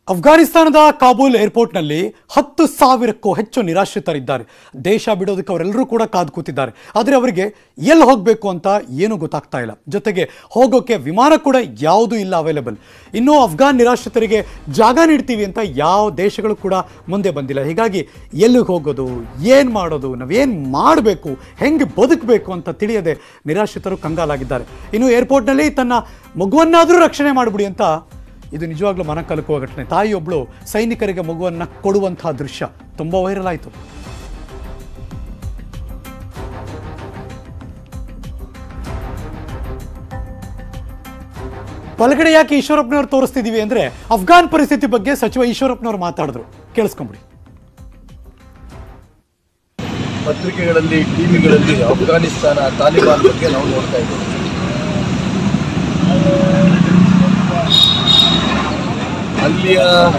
ಅಫ್ಘಾನಿಸ್ತಾನದ ಕಾಬೂಲ್ ಏರ್ಪೋರ್ಟ್ನಲ್ಲಿ ಹತ್ತು ಸಾವಿರಕ್ಕೂ ಹೆಚ್ಚು ನಿರಾಶ್ರಿತರಿದ್ದಾರೆ ದೇಶ ಬಿಡೋದಕ್ಕೆ ಅವರೆಲ್ಲರೂ ಕೂಡ ಕಾದು ಕೂತಿದ್ದಾರೆ ಆದರೆ ಅವರಿಗೆ ಎಲ್ಲಿ ಹೋಗಬೇಕು ಅಂತ ಏನೂ ಗೊತ್ತಾಗ್ತಾ ಇಲ್ಲ ಜೊತೆಗೆ ಹೋಗೋಕ್ಕೆ ವಿಮಾನ ಕೂಡ ಯಾವುದೂ ಇಲ್ಲ ಅವೈಲೇಬಲ್ ಇನ್ನು ಅಫ್ಘಾನ್ ನಿರಾಶ್ರಿತರಿಗೆ ಜಾಗ ನೀಡ್ತೀವಿ ಅಂತ ಯಾವ ದೇಶಗಳು ಕೂಡ ಮುಂದೆ ಬಂದಿಲ್ಲ ಹೀಗಾಗಿ ಎಲ್ಲಿಗೆ ಹೋಗೋದು ಏನು ಮಾಡೋದು ನಾವೇನು ಮಾಡಬೇಕು ಹೆಂಗೆ ಬದುಕಬೇಕು ಅಂತ ತಿಳಿಯದೆ ನಿರಾಶ್ರಿತರು ಕಂಗಾಲಾಗಿದ್ದಾರೆ ಇನ್ನು ಏರ್ಪೋರ್ಟ್ನಲ್ಲಿ ತನ್ನ ಮಗುವನ್ನಾದರೂ ರಕ್ಷಣೆ ಮಾಡಿಬಿಡಿ ಅಂತ ಇದು ನಿಜವಾಗ್ಲೂ ಮನ ಕಲಕುವ ಘಟನೆ ತಾಯಿಯೊಬ್ಬಳು ಸೈನಿಕರಿಗೆ ಮಗುವನ್ನ ಕೊಡುವಂತಹ ದೃಶ್ಯ ತುಂಬಾ ವೈರಲ್ ಆಯಿತು ಬಲಗಡೆ ಯಾಕೆ ಈಶ್ವರಪ್ಪನವ್ರು ತೋರಿಸ್ತಿದೀವಿ ಅಂದ್ರೆ ಅಫ್ಘಾನ್ ಪರಿಸ್ಥಿತಿ ಬಗ್ಗೆ ಸಚಿವ ಈಶ್ವರಪ್ಪನವ್ರು ಮಾತಾಡಿದ್ರು ಕೇಳಿಸ್ಕೊಂಬಿಡಿ ಪತ್ರಿಕೆಗಳಲ್ಲಿ ಟಿವಿಗಳಲ್ಲಿ ಅಫ್ಘಾನಿಸ್ತಾನ ತಾಲಿಬಾನ್ ಬಗ್ಗೆ ನಾವು ನೋಡ್ತಾ ಇದ್ದೇವೆ ಅಲ್ಲಿಯ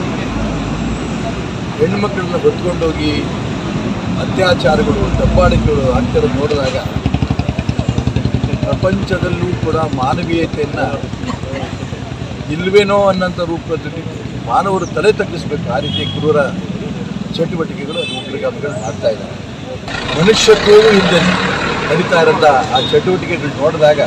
ಹೆಣ್ಮಕ್ಳನ್ನ ಹೊತ್ಕೊಂಡೋಗಿ ಅತ್ಯಾಚಾರಗಳು ದಬ್ಬಾಳಿಕೆಗಳು ಆಗ್ತಿರೋದು ನೋಡಿದಾಗ ಪ್ರಪಂಚದಲ್ಲೂ ಕೂಡ ಮಾನವೀಯತೆಯನ್ನು ಇಲ್ವೇನೋ ಅನ್ನೋಂಥ ರೂಪದಲ್ಲಿ ಮಾನವರು ತಲೆ ತಗ್ಗಿಸ್ಬೇಕು ಆ ರೀತಿ ಕ್ರೂರ ಚಟುವಟಿಕೆಗಳು ಉಗ್ರಗಾಮಿಗಳು ಮಾಡ್ತಾ ಇದ್ದಾರೆ ಮನುಷ್ಯತ್ವವೂ ಇಲ್ಲದೆ ನಡೀತಾ ಇರೋಂಥ ಆ ಚಟುವಟಿಕೆಗಳು ನೋಡಿದಾಗ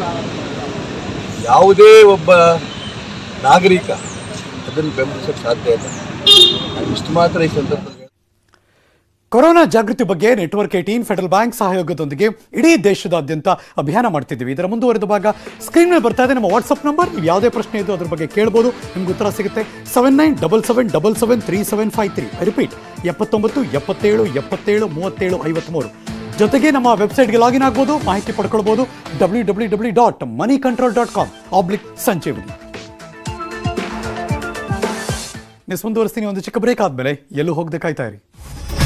ಯಾವುದೇ ಒಬ್ಬ ನಾಗರಿಕ ಅದನ್ನು ಬೆಂಬಲಿಸೋಕ್ಕೆ ಸಾಧ್ಯ ಇಲ್ಲ ನಾನು ಇಷ್ಟು ಮಾತ್ರ ಈ ಸಂದರ್ಭದಲ್ಲಿ ಕೊರೋನಾ ಜಾಗೃತಿ ಬಗ್ಗೆ ನೆಟ್ವರ್ಕ್ ಏಟೀನ್ ಫೆಡರಲ್ ಬ್ಯಾಂಕ್ ಸಹಯೋಗದೊಂದಿಗೆ ಇಡೀ ದೇಶದಾದ್ಯಂತ ಅಭಿಯಾನ ಮಾಡ್ತಿದ್ದೀವಿ ಇದರ ಮುಂದುವರೆದ ಭಾಗ ಸ್ಕ್ರೀನ್ ಮೇಲೆ ಬರ್ತಾ ಇದೆ ನಮ್ಮ ವಾಟ್ಸಪ್ ನಂಬರ್ ನೀವು ಯಾವುದೇ ಪ್ರಶ್ನೆ ಇದ್ದು ಅದ್ರ ಬಗ್ಗೆ ಕೇಳ್ಬೋದು ನಿಮ್ಗೆ ಉತ್ತರ ಸಿಗುತ್ತೆ seven nine double seven double seven three seven five three repeat ಎಪ್ಪತ್ತೊಂಬತ್ತು ಎಪ್ಪತ್ತೇಳು ಎಪ್ಪತ್ತೇಳು ಮೂವತ್ತೇಳು ಐವತ್ತ್ಮೂರು ಜೊತೆಗೆ ನಮ್ಮ ವೆಬ್ಸೈಟ್ಗೆ ಲಾಗಿನ್ ಆಗ್ಬೋದು ಮಾಹಿತಿ ಪಡ್ಕೊಳ್ಬೋದು W W W dot money control dot com oblique Sanjeevani ನೆಸ್ ಮುಂದುವರಿಸ್ತೀನಿ ಒಂದು ಚಿಕ್ಕ ಬ್ರೇಕ್ ಆದಮೇಲೆ ಎಲ್ಲೂ ಹೋಗದೆ ಕಾಯ್ತಾ ಇರಿ